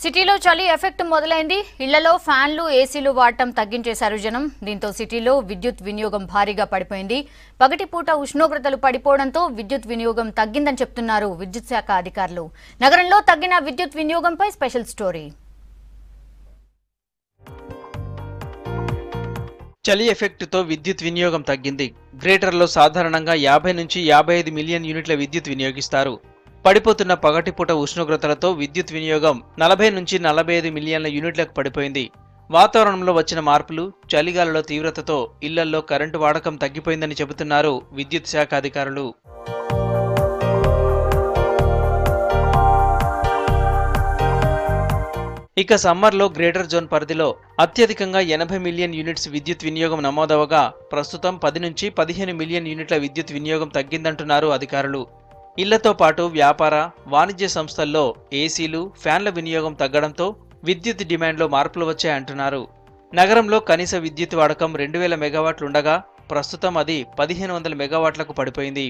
సిటీలో చలి ఎఫెక్ట్ మొదలైంది ఇళ్లలో ఫ్యాన్లు ఏసీలు వాడటం తగ్గించేశారు జనం దీంతో సిటీలో విద్యుత్ వినియోగం భారీగా పడిపోయింది పగటిపూట ఉష్ణోగ్రతలు పడిపోవడంతో విద్యుత్ వినియోగం తగ్గిందని చెప్తున్నారు విద్యుత్ శాఖ అధికారులు నగరంలో తగ్గిన విద్యుత్ వినియోగంపై స్పెషల్ స్టోరీ చలి ఎఫెక్ట్తో విద్యుత్ వినియోగం తగ్గింది గ్రేటర్లో సాధారణంగా యాభై నుంచి యాభై ఐదు మిలియన్ యూనిట్ల విద్యుత్ వినియోగిస్తారు పడిపోతున్న పగటిపూట ఉష్ణోగ్రతలతో విద్యుత్ వినియోగం నలభై నుంచి నలభై ఐదు మిలియన్ల యూనిట్లకు పడిపోయింది వాతావరణంలో వచ్చిన మార్పులు చలిగాలుల తీవ్రతతో ఇళ్లల్లో కరెంటు వాడకం తగ్గిపోయిందని చెబుతున్నారు విద్యుత్ శాఖ అధికారులు ఇక సమ్మర్లో గ్రేటర్ జోన్ పరిధిలో అత్యధికంగా ఎనభై మిలియన్ యూనిట్స్ విద్యుత్ వినియోగం నమోదవగా ప్రస్తుతం పది నుంచి పదిహేను మిలియన్ యూనిట్ల విద్యుత్ వినియోగం తగ్గిందంటున్నారు అధికారులు ఇళ్లతో పాటు వ్యాపార వాణిజ్య సంస్థల్లో ఏసీలు ఫ్యాన్ల వినియోగం తగ్గడంతో విద్యుత్ డిమాండ్లో మార్పులు వచ్చాయంటున్నారు నగరంలో కనీస విద్యుత్ వాడకం రెండు వేల మెగావాట్లుండగా ప్రస్తుతం అది పదిహేను వందల మెగావాట్లకు పడిపోయింది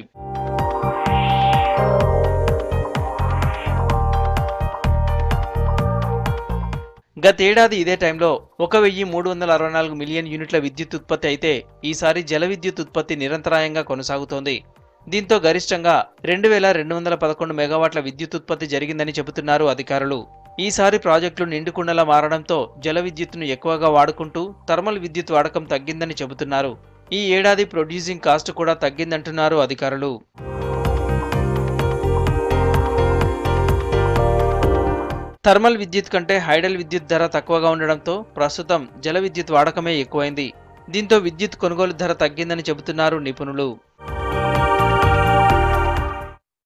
గతేడాది ఇదే టైంలో ఒక వెయ్యి మూడు వందల అరవై నాలుగు మిలియన్ యూనిట్ల విద్యుత్ ఉత్పత్తి అయితే ఈసారి జల విద్యుత్ ఉత్పత్తి నిరంతరాయంగా కొనసాగుతోంది దీంతో గరిష్టంగా రెండు వేల రెండు వందల పదకొండు మెగావాట్ల విద్యుత్ ఉత్పత్తి జరిగిందని చెబుతున్నారు అధికారులు ఈసారి ప్రాజెక్టులు నిండుకుండలా మారడంతో జల విద్యుత్తును ఎక్కువగా వాడుకుంటూ థర్మల్ విద్యుత్ వాడకం తగ్గిందని చెబుతున్నారు ఈ ఏడాది ప్రొడ్యూసింగ్ కాస్ట్ కూడా తగ్గిందంటున్నారు అధికారులు థర్మల్ విద్యుత్ కంటే హైడల్ విద్యుత్ ధర తక్కువగా ఉండడంతో ప్రస్తుతం జల విద్యుత్ వాడకమే ఎక్కువైంది దీంతో విద్యుత్ కొనుగోలు ధర తగ్గిందని చెబుతున్నారు నిపుణులు